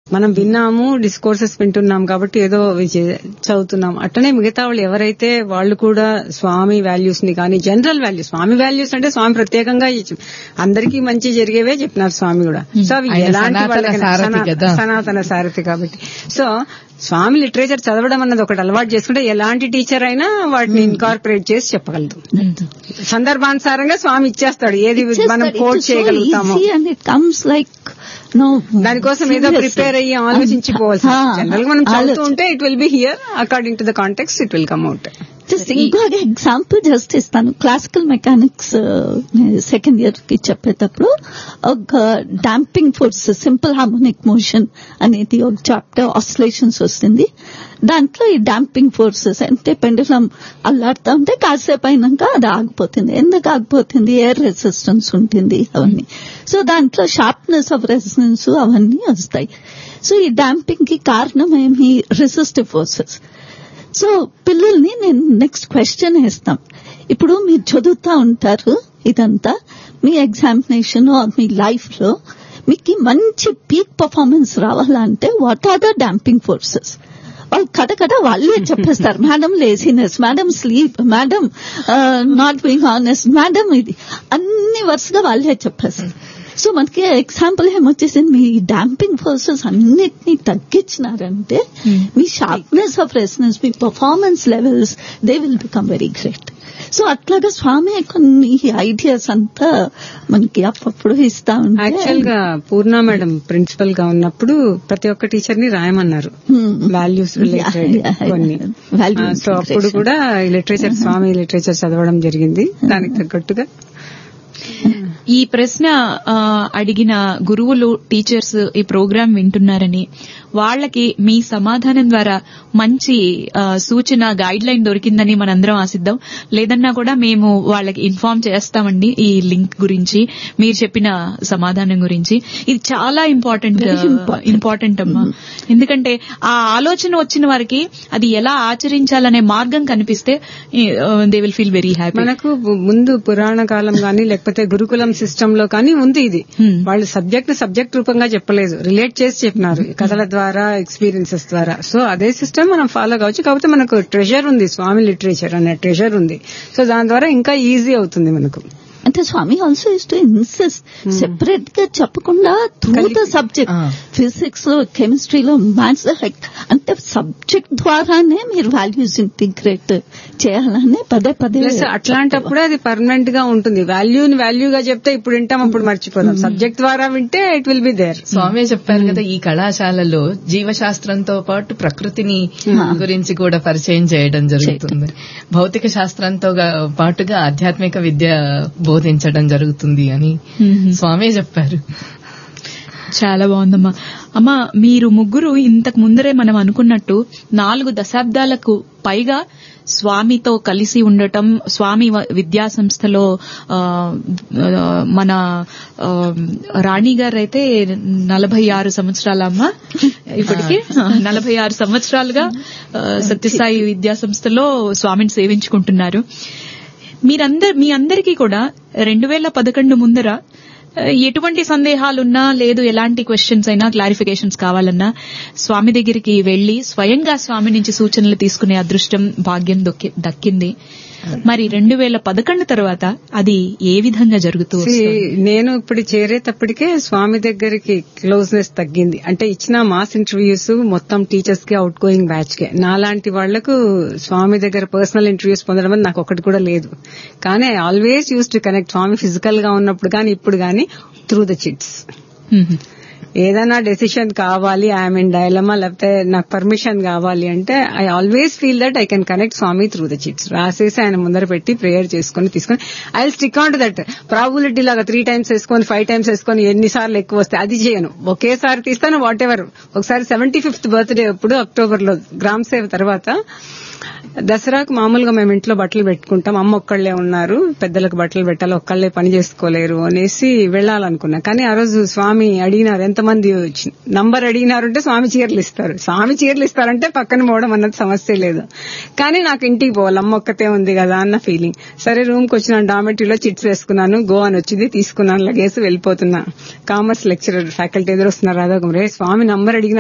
మనం విన్నాము డిస్కోర్సెస్ వింటున్నాం కాబట్టి ఏదో విజయ- చదువుతున్నాం అట్లనే మిగతా వాళ్ళు ఎవరైతే వాళ్ళు కూడా స్వామి వాల్యూస్ ని కానీ జనరల్ వాల్యూస్ స్వామి వాల్యూస్ అంటే స్వామి ప్రత్యేకంగా ఇచ్చి- అందరికీ మంచి జరిగేవే చెప్పినారు స్వామి కూడా సో అవి ఆయన ఎలాంటి సనాతన వాళ్ళకైనా- సారథి సనా- కదా. సనాతన సారథి కాబట్టి సో స్వామి లిటరేచర్ చదవడం అన్నది ఒకటి అలవాటు చేసుకుంటే ఎలాంటి టీచర్ అయినా వాటిని ఇన్కార్పొరేట్ చేసి చెప్పగలదు సందర్భానుసారంగా స్వామి ఇచ్చేస్తాడు ఏది మనం కోట్ చేయగలుగుతామో and it comes like no దానికోసం ఏదో ప్రిపేర్ అయ్యి ఆలోచించిపోవాల్సి జనరల్ గా మనం చదువుతూ ఉంటే it will be here according to the context it will come out just ఇంకొక ఎగ్జాంపుల్ జస్ట్ ఇస్తాను క్లాసికల్ మెకానిక్స్ సెకండ్ ఇయర్ కి చెప్పేటప్పుడు ఒక damping force simple harmonic motion అనేది ఒక చాప్టర్ ఆసిలేషన్స్ వస్తుంది దాంట్లో ఈ డాంపింగ్ ఫోర్సెస్ అంటే పెండులం అల్లాడుతూ ఉంటే కాసేపు అయినాక అది ఆగిపోతుంది ఎందుకు ఆగిపోతుంది ఎయిర్ రెసిస్టెన్స్ ఉంటుంది అవన్నీ సో దాంట్లో షార్ప్నెస్ ఆఫ్ రెసిస్టెన్స్ అవన్నీ వస్తాయి సో ఈ డాంపింగ్ కి కారణం ఏమి రెసిస్టివ్ ఫోర్సెస్ సో పిల్లల్ని నేను నెక్స్ట్ క్వశ్చన్ వేస్తాం ఇప్పుడు మీరు చదువుతా ఉంటారు ఇదంతా మీ ఎగ్జామినేషన్ మీ లైఫ్ లో మీకు మంచి పీక్ పర్ఫార్మెన్స్ రావాలంటే what are the damping forces వాళ్ళు కథ కథ వాళ్ళే చెప్పేస్తారు madam laziness madam sleep madam not being honest madam ఇది అన్ని వరుసగా వాళ్ళే చెప్పేస్తారు సో మనకి ఎగ్జాంపుల్ ఏమొచ్చేసింది మీ డాంపింగ్ ఫోర్సెస్ అన్నిటినీ తగ్గించినారంటే మీ షార్ప్నెస్ ఆఫ్ రెసినెన్స్ మీ performance levels they will become very great so అట్లాగా స్వామి కొన్ని ఐడియాస్ అంతా మనకి అప్పుడప్పుడు ఇస్తా యాక్చువల్ ఉంటే గా పూర్ణ మేడం ప్రిన్సిపల్ గా ఉన్నప్పుడు ప్రతి ఒక్క టీచర్ ని రాయమన్నారు Hmm. Values related Yeah, yeah, కొన్ని Value ఆ, సో అప్పుడు integration. కూడా లిటరేచర్ స్వామి లిటరేచర్ చదవడం జరిగింది దానికి తగ్గట్టుగా ఈ ప్రశ్న ఆ, అడిగిన గురువులు టీచర్స్ ఈ ప్రోగ్రాం వింటున్నారని వాళ్ళకి మీ సమాధానం ద్వారా మంచి ఆ, సూచన గైడ్ లైన్ దొరికిందని మనందరం ఆశిద్దాం లేదన్నా కూడా మేము వాళ్ళకి ఇన్ఫార్మ్ చేస్తామండి ఈ లింక్ గురించి మీరు చెప్పిన సమాధానం గురించి ఇది చాలా ఇంపార్టెంట్ Very important. ఇంపార్టెంట్ అమ్మా ఎందుకంటే ఆ ఆలోచన వచ్చిన వారికి అది ఎలా ఆచరించాలనే మార్గం కనిపిస్తే they will feel very happy మనకు ముందు పురాణ కాలం గానీ లేకపోతే గురుకులం సిస్టమ్ లో కానీ ఉంది ఇది Hmm. వాళ్ళు సబ్జెక్ట్ ని సబ్జెక్ట్ రూపంగా చెప్పలేదు రిలేట్ చేసి చెప్పినారు కథల ద్వారా ఎక్స్పీరియన్సెస్ ద్వారా సో అదే సిస్టమ్ మనం ఫాలో కావచ్చు కాకపోతే మనకు ట్రెజర్ ఉంది స్వామి లిటరేచర్ అనే ట్రెజర్ ఉంది సో దాని ద్వారా ఇంకా ఈజీ అవుతుంది మనకు అంటే Swami also is to insist separate గా చెప్పకుండా through the subject Ah. Physics లో కెమిస్ట్రీలో మ్యాథ్స్ లైక్ అంటే సబ్జెక్ట్ ద్వారానే మీరు వాల్యూస్ ఇంటిగ్రేట్ చేయాలని పదే పదే ప్లస్ అట్లాంటప్పుడు అది పర్మనెంట్ గా ఉంటుంది వాల్యూని వాల్యూగా చెప్తే ఇప్పుడు వింటాం అప్పుడు మర్చిపోదాం సబ్జెక్ట్ ద్వారా వింటే it will be there Swami చెప్పారు కదా ఈ కళాశాలలో జీవశాస్త్రంతో పాటు ప్రకృతిని గురించి కూడా పరిచయం చేయడం జరుగుతుంది భౌతిక శాస్త్రంతో గా- పాటుగా ఆధ్యాత్మిక విద్య బోధించడం జరుగుతుంది అని స్వామి చెప్పారు చాలా బాగుందమ్మా అమ్మా మీరు ముగ్గురు ఇంతకు ముందరే మనం అనుకున్నట్టు నాలుగు దశాబ్దాలకు పైగా స్వామితో కలిసి ఉండటం స్వామి వ- విద్యా సంస్థలో ఆ, ఆ, మన ఆ, రాణి గారు అయితే నలభై ఆరు సంవత్సరాల అమ్మ ఇప్పటికి నలభై ఆరు సంవత్సరాలుగా ఆ, సత్యసాయి విద్యా సంస్థలో స్వామిని సేవించుకుంటున్నారు మీరందరు మీ అందరికీ కూడా రెండు వేల పదకొండు ముందర ఆ, ఎటువంటి సందేహాలున్నా లేదు ఎలాంటి క్వశ్చన్స్ అయినా క్లారిఫికేషన్స్ కావాలన్నా స్వామి దగ్గరికి వెళ్లి స్వయంగా స్వామి నుంచి సూచనలు తీసుకునే అదృష్టం భాగ్యం దొక్కి- దక్కింది మరి రెండు వేల పదకొండు తర్వాత అది ఏ విధంగా జరుగుతూ See, వస్తుంది? నేను ఇప్పుడు చేరేటప్పటికే స్వామి దగ్గరికి క్లోజ్నెస్ తగ్గింది అంటే ఇచ్చిన మాస్ ఇంటర్వ్యూస్ మొత్తం టీచర్స్ కి అవుట్ గోయింగ్ బ్యాచ్ కే నాలాంటి వాళ్లకు స్వామి దగ్గర పర్సనల్ ఇంటర్వ్యూస్ పొందడం అనేది నాకు ఒకటి కూడా లేదు కానీ I always use to connect Swami physical గా ఉన్నప్పుడు కానీ ఇప్పుడు కానీ త్రూ ద చిట్స్ మ్మ్. ఏదైనా డెసిషన్ కావాలి ఐఎమ్ ఇన్ డైలమా లేకపోతే నాకు పర్మిషన్ కావాలి అంటే I always feel that I can connect Swami through the chits రాసేసి ఆయన ముందర పెట్టి ప్రేయర్ చేసుకుని తీసుకుని I will stick on to that probability లాగా త్రీ టైమ్స్ వేసుకొని ఫైవ్ టైమ్స్ వేసుకొని ఎన్నిసార్లు ఎక్కువ వస్తాయి అది చేయను ఒకేసారి తీస్తాను వాట్ ఎవర్ ఒకసారి సెవెంటీ ఫిఫ్త్ బర్త్డే అప్పుడు అక్టోబర్ లో గ్రామ్ సేవ్ తర్వాత దసరాకు మామూలుగా మేము ఇంట్లో బట్టలు పెట్టుకుంటాం అమ్మ ఒక్కళ్లే ఉన్నారు పెద్దలకు బట్టలు పెట్టాలి ఒక్కళ్లే పని చేసుకోలేరు అనేసి వెళ్ళాలనుకున్నా కానీ ఆ రోజు స్వామి అడిగినారు ఎంతమంది వచ్చి- నంబర్ అడిగినారు అంటే స్వామి చీరలు ఇస్తారు స్వామి చీరలు ఇస్తారంటే పక్కన పోవడం అన్నది సమస్య లేదు కానీ నాకు ఇంటికి పోవాలి అమ్మ ఒక్కతే ఉంది కదా అన్న ఫీలింగ్ సరే రూమ్ కి వచ్చిన డామెటరీలో చిట్స్ వేసుకున్నాను గో అని వచ్చింది తీసుకున్నాను లగేసి వెళ్ళిపోతున్నా కామర్స్ లెక్చరర్ ఫ్యాకల్టీ ఎదురు వస్తున్నారు రాధా రే స్వామి నంబర్ అడిగిన